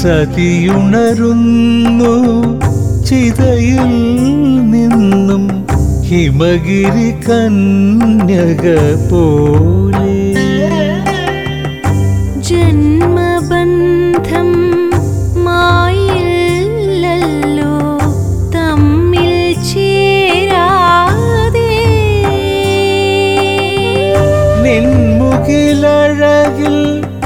സതിയുണരുന്നു ചിതയിൽ നിന്നും ഹിമഗിരി കന്യക പോലെ ജന്മബന്ധം മായില്ലല്ലോ തമ്മിൽ ചേരാതെ നിൻമുകിലഴകിൽ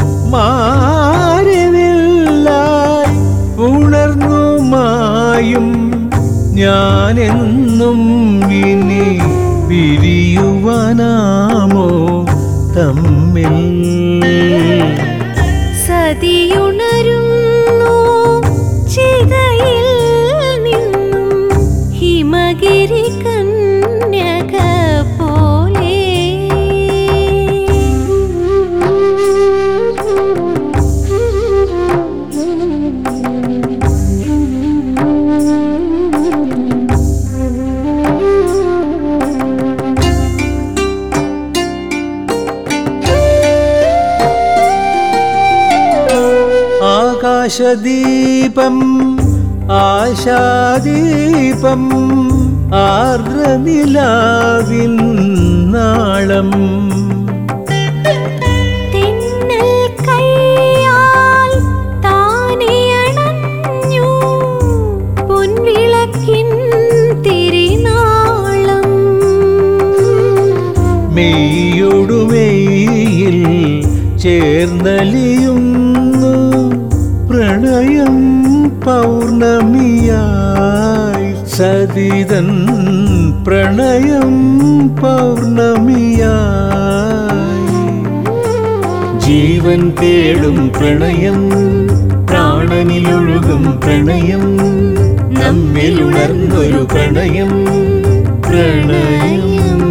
മാറിവില്ലായി ഉണർന്നു മായും ഞാനെന്നും ഇനി പിരിയുവാനാമോ തമ്മിൽ സതിയുണരുന്നു ചിതയിൽ നിന്നും ഹിമഗിരി കന്യക പോലെ ആകാശദീപം ആശാദീപം ആർദ്രനിലാവിൻ നാളം തിന്നൽ കൈയാൽ താനെയണഞ്ഞു പൊൻവിളക്കിൻ തിരിനാളം മെയ്യൊടുമെയിൽ ചേർന്നലിയുന്നു പ്രണയം പൗർണമിയായി സതിതൻ പ്രണയം പൗർണമിയായി ജീവൻ തേടും പ്രണയം പ്രാണനിലൊഴുകും പ്രണയം നമ്മിലുണർന്നൊരു പ്രണയം പ്രണയം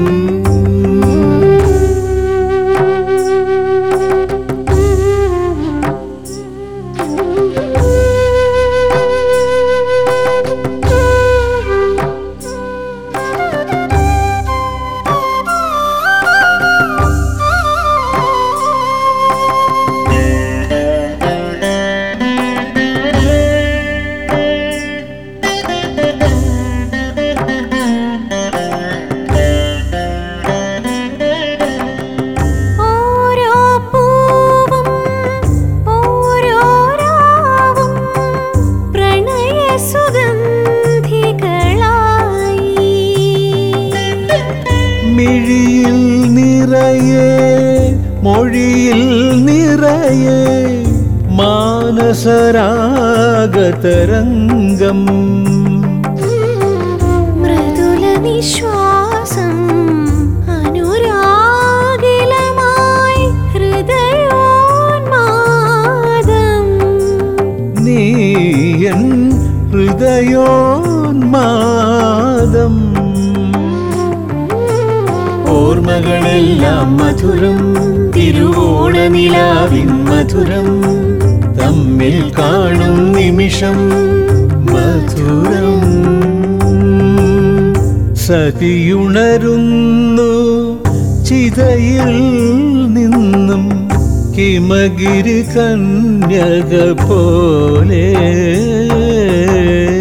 ഓരോ പൂവും ഓരോ രാവും പ്രണയ സുഗന്ധികളായി മിഴിയിൽ നിറയെ മൊഴിയിൽ നിറയെ മാനസരാഗതരംഗം മൃദുല നിശ്വാസം അനുരാഗിലമായി ഹൃദയോന്മാദം നീയൻ ഹൃദയോന്മാദം ഓർമ്മകളെല്ലാം മധുരം തിരുവോണനിലാവിൻ മധുരം തമ്മിൽ കാണും നിമിഷം മധുരം സതിയുണരുന്നു ചിതയിൽ നിന്നും ഹിമഗിരി കന്യക പോലെ